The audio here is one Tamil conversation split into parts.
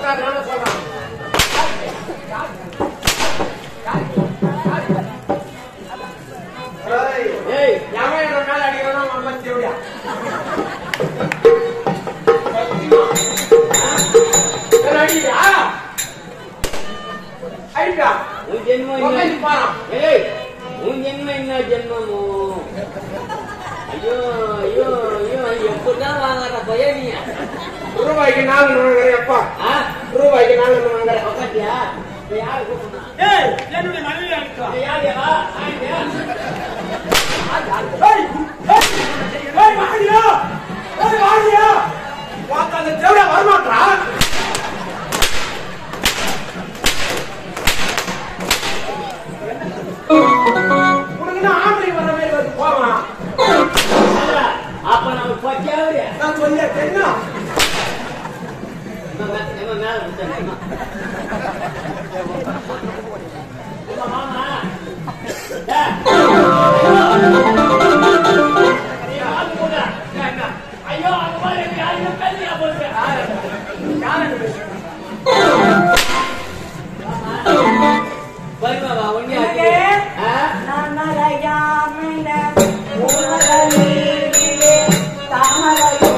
உட்காருன்னு சொல்றான் ஏய், ஏய் எவன் என்ன மேல அடிக்கிறானோ அவன் மேல தேவையா? என்ன அடிக்கிறியா? அடிப்பா. உன் ஜென்மம் உக்காந்து என்ன பாரான். ஏய் உன் ஜென்மம் என்ன ஜென்மமோ ஐயோ ஐயோ ஐயோ எப்படிதான் வாங்குற பையன் நீ ரூபாய்க்கு நாலு வாங்குறேன் அப்பா ஆ ரூபாய்க்கு நாலு வாங்குறேன் உக்காத்தியா இப்ப யாரு கூப்பிடுனா ஏய் என்னுடைய மனைவி அனுப்பா யாரு வா ஆயிட்டியா ஏய் ஏய் ஏய் வாடியா ஏய் வாடியா உனக்கு அந்த தேவையா வரமாட்டா உனக்கு என்ன ஆம்பளை வர மாதிரி வந்து போவான் அப்ப நம்ம பச்சாவரியா நான் சொல்ல தெரியும் நம்ம மே- நம்ம மேல விட்டுறேன். உங்க மாமா. டேய். நீ ஆளு கூட. என்ன? ஐயோ, அது மாதிரி இருக்கு. யாருமே பேசலையா போலுக்கு? வருமா, வா, ஒண்ணே எனக்கு? ஆ? நமரையாமின பூமகளிலே தாமரையோ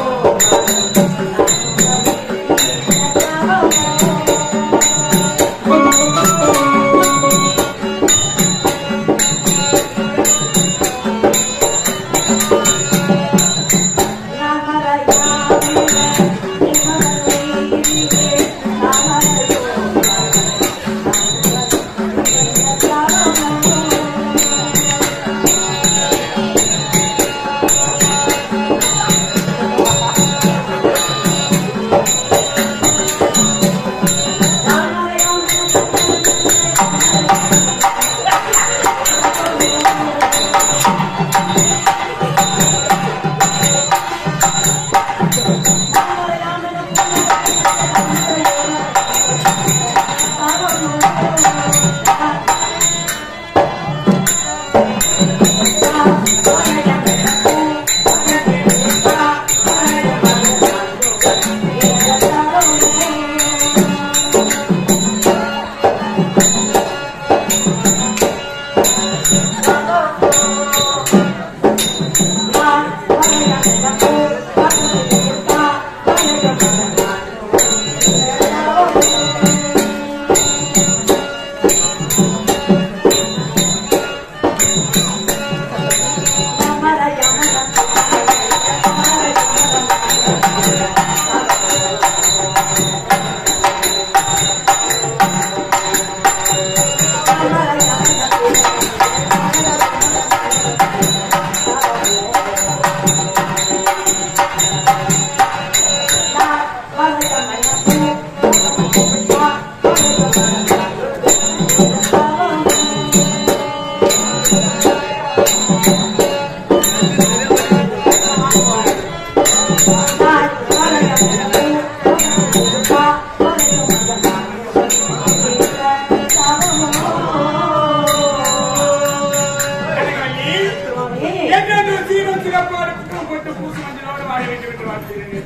என்னென்ன சீரம் சிறப்பான புத்தகம் போட்டு பூசு மஞ்சளோடு வாழ வைத்து விட்டு வாழ்த்துகிறேன்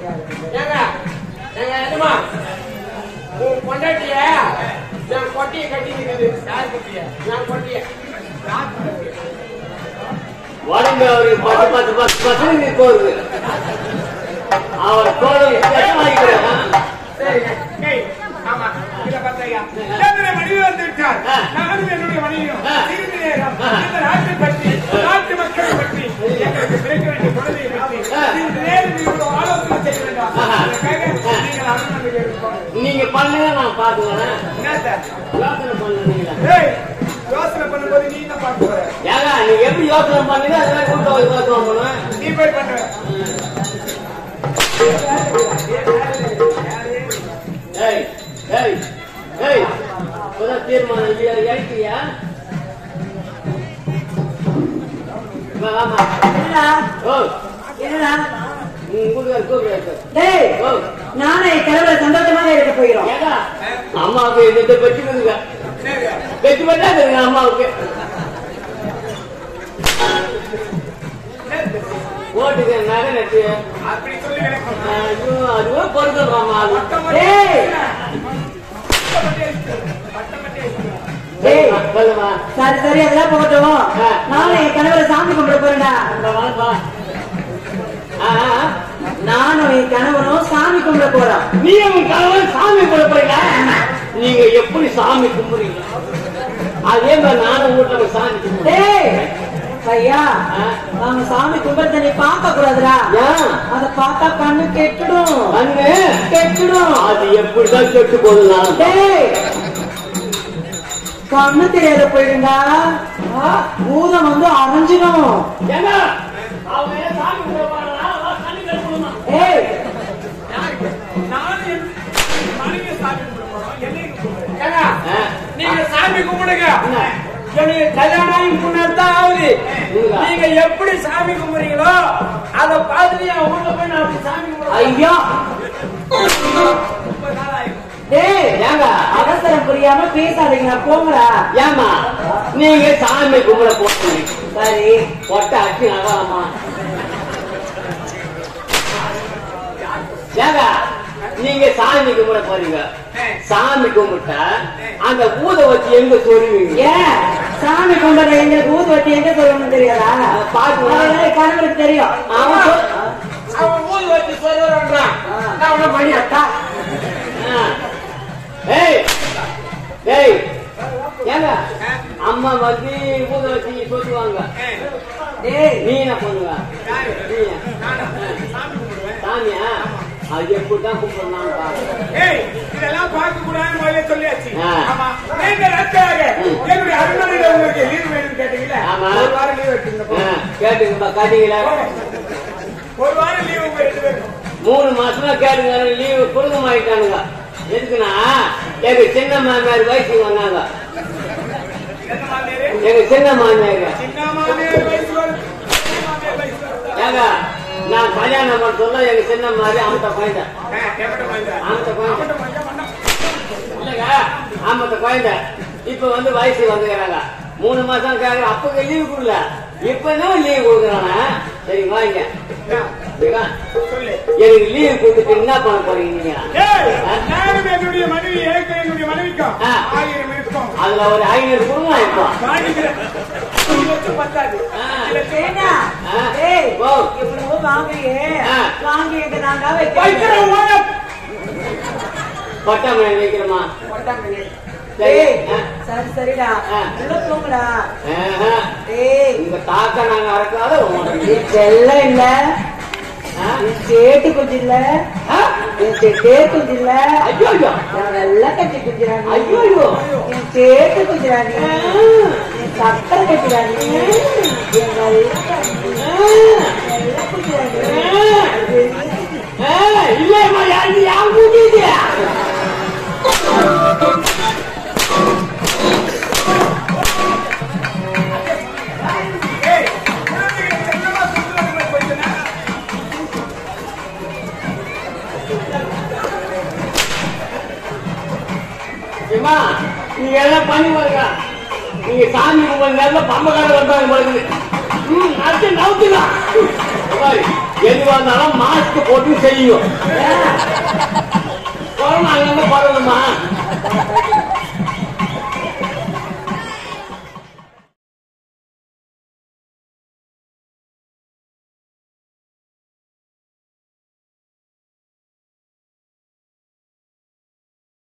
ஏங்க ஏங்க எதுமா உன் பொண்டாட்டிய என் கொட்டிய கட்டி நிக்குது யார் கொட்டிய என் கொட்டிய யார் கொட்டிய உடம்பு அவரு பத்து பத்து பத்து பசங்க போகுது அவர் தோழம் வாங்கிக்கிறான் சரிங்க ஏய், ஆமா, இத பார்த்தாயா? என்னுடைய மனைவி வந்து விட்டார். ஆ. நானும் என்னுடைய மனைவியும் ஆ. சிறிது நேரம் இந்த நாட்டை பற்றி, நாட்டு மக்களை பற்றி, எங்களுக்கு கிடைக்க வேண்டிய குழந்தையை பற்றி, ஆ. சிறிது நேரம் நீங்கள் ஆலோசனை செய்ய வேண்டாம். ஆஹா. அதற்காக நீங்கள் அனுமதி எடுக்கணும். நீங்க பண்ணுங்க நான் பாத்துக்கிறேன் என்ன சார்? யோசனை பண்ணுறீங்களா ஏய், யோசனை பண்ணும்போது நீ தான் பார்க்க போற. ஏங்க நீங்க எப்படி யோசனை பண்ணுங்க அதெல்லாம் கூட்ட யோசனை பண்ணுவேன் நீ போய் பண்ணுவ. ஏய் ஏய் ஏய் இப்பதான் தீர்மானம் இல்லையா இறக்கிறியா வா, வாமா என்னடா ஓ என்னடா உங்க கூட்டுக்கார் கூப்பிடுறாரு டேய் ஓ நானே கிழமை சந்தோஷமாக இருக்க போகிறோம் ஏடா அம்மாவுக்கு இந்த பெட்டி கொடுங்க பெட்டி பண்ணா இருக்குங்க அம்மாவுக்கு ஓட்டுக்கு நகை நட்டு அப்படி சொல்லி கிடக்கும். ஐயோ அதுவே பொறுத்துடுறாம்மா அது மொத்தமா டேய் வாப்பா சரி சரி அதெல்லாம் போகட்டும் ஆ. நானும் என் கணவரை சாமி கும்பிட போறேன்டா இந்த வாப்பா ஆ, ஆ, ஆ. நானும் என் கணவரும் சாமி கும்பிட போறோம் நீ உன் கணவன் சாமி கும்பிடுறீங்க நீங்க எப்படி சாமி கும்பிடுறீங்க அதே மாதிரி நானும் வீட்டுல போய் சாமி கும்பிடுறேன் டேய் ஐயா ஆ. நாம சாமி கும்பிடுறத நீ பார்க்க கூடாதுடா ஏன் அத பார்த்தா கண்ணு கெட்டுடும் கண்ணு கெட்டுடும் அது எப்படிதான் கெட்டு போகுது நான் டேய் கண்ணு தெரியாத போயிடுண்டா பூதம் வந்து அரைஞ்சிடும் ஏங்க அவங்க ஏன் சாமி கும்பிட போறாங்களா? வா, கண்ணு கெட்டுமா ஏய் நானும் என் மனைவி சாமி கும்பிட போறோம். என்னைக்கு கும்பிடுறேன்? ஏங்க, நீங்க சாமி கும்பிடுங்க எனக்கு கல்யாணம் ஆகி மூணு நாள் தான் ஆகுது உங்களுக்கா? நீங்க எப்படி சாமி கும்பிடுறீங்களோ அதை பார்த்துட்டு என் வீட்டுல போய் நான் அப்படி சாமி கும்பிடுறேன் ஐயோ முப்பது நாள் ஆயிடும். டேய் ஏங்க அவசரம் புரியாம பேசாதீங்க போங்கடா ஏமா நீங்க சாமி கும்பிட போறீங்க சரி பொட்டை அச்சு நகரமா ஏங்க நீங்க சாமி கும்பிட போறீங்க சாமி கும்பிட்டா அந்த ஊத வச்சு எங்க சொல்லுவீங்க ஏன் சாமி கும்பிடுற எங்களுக்கு ஊது வட்டி எங்க சொல்லணும்னு தெரியாதா பாத்து அதெல்லாம் என் கணவருக்கு தெரியும் அவன் சொல்- அவன் ஊதி வச்சு சொல்லுறான் நான் உன்ன மணி அத்தா ஆ. ஏய் ஏய் ஏங்க அம்மா வந்து ஊத வச்சு சொல்லுவாங்க டேய் நீ என்ன பண்ணுவ நீ நானா? சாமி கும்பிடுவேன். சாமியா அது எப்படிதான் கும்பிடலாம் ஏய், இதெல்லாம் பார்க்க கூடாதுன்னு முதல்ல சொல்லியாச்சு. ஆ. ஆமா. நீங்க ரத்தாக, என்னுடைய அரண்மனையில உங்களுக்கு leave வேணும்னு கேட்டீங்கல்ல? ஆமா. ஒரு வாரம் leave எடுத்துங்க போ. கேட்டுங்கப்பா கட்டிங்களா ஒரு வாரம் leave உங்க ரெண்டு பேருக்கும். மூணு மாசமா கேட்டுங்க லீவு கொடுக்க மாட்டானுங்க எதுக்குன்னா எங்க சின்ன மாமியார் வயசுக்கு வந்தாங்க என்ன மாமியாரு? எங்க சின்ன மாமியார் சின்ன மாமியார் வயசு வரும். சின்ன மாமியார் வயசு வரும். ஏங்க நான் கல்யாணம் பண்ண சொல்ல எங்க சின்ன மாதிரி அமத்த குழந்தை ஆ, எவன்ட மாமியார்? அமத்த குழந்தை அவன்ட மாமியார் பண்ணா. இல்லைங்க அமத்த குழந்தை இப்ப வந்து வயசு வந்துக்கிறாங்க மூணு மாசம் கேட்கற அப்பங்க லீவு கொடுக்கல இப்பதான் லீவு கொடுக்குறாங்க சரி வாங்க சரிங்களா? சொல்லு. எனக்கு லீவு கொடுத்துட்டு என்ன பண்ண போறீங்க நீங்க ஏய், நானும் என்னுடைய மனைவி எனக்கு என்னுடைய மனைவிக்கும் ஆ. ஆயிரம் இருக்கும் அதுல ஒரு ஐநூறு கொடுங்க இப்போ வாங்கிக்கிறேன் இது வச்சு பத்தாது ஆ. இதுல ஏன்னா ஆ. டேய் ஓ. இவ்வளவு வாங்குறியே ஆ. வாங்கி எங்க நான் தான் வைக்கிறேன் வைக்கிறேன் ஓரம். பட்டாமலை வைக்கிறோமா டேய் ஆ. சரி சரிடா ஆ. உள்ள போங்கடா ஆஹா. டேய் உங்க தாத்தா நாங்க அறக்காத உனக்கு. நீ செல்லம் இல்ல ஆ? நீ சேட்டு குஞ்சு இல்ல ஆ? என் சேட்டே குஞ்சு இல்ல ஐயோ ஐயோ நான் நல்லா கட்டி குஞ்சுறா நீ ஐயோ ஐயோ என் சேட்டு குஞ்சுறா நீ ஆ. என் சக்கரை கட்டுறா நீ என் நல்லா கட்டி நல்லா குஞ்சுறா நீ ஆ, இல்லையம்மா யாரு யார் கூட்டிட்டு ஏய், குழந்தைகளை செல்லமா சுற்றுலாக்குள்ள போயிட்டேனா? ஏம்மா நீங்க எல்லாம் பண்ணி பாருங்க நீங்க சாமி கும்பிட நேரத்தில் பம்பக்கார வந்தாங்க பாருங்க ம் அடுத்து நவுத்துக்கலாம் பாரு, எதுவா இருந்தாலும் மாஸ்க் போட்டு செய்யும் கொரோனா அங்கங்க பரவுமா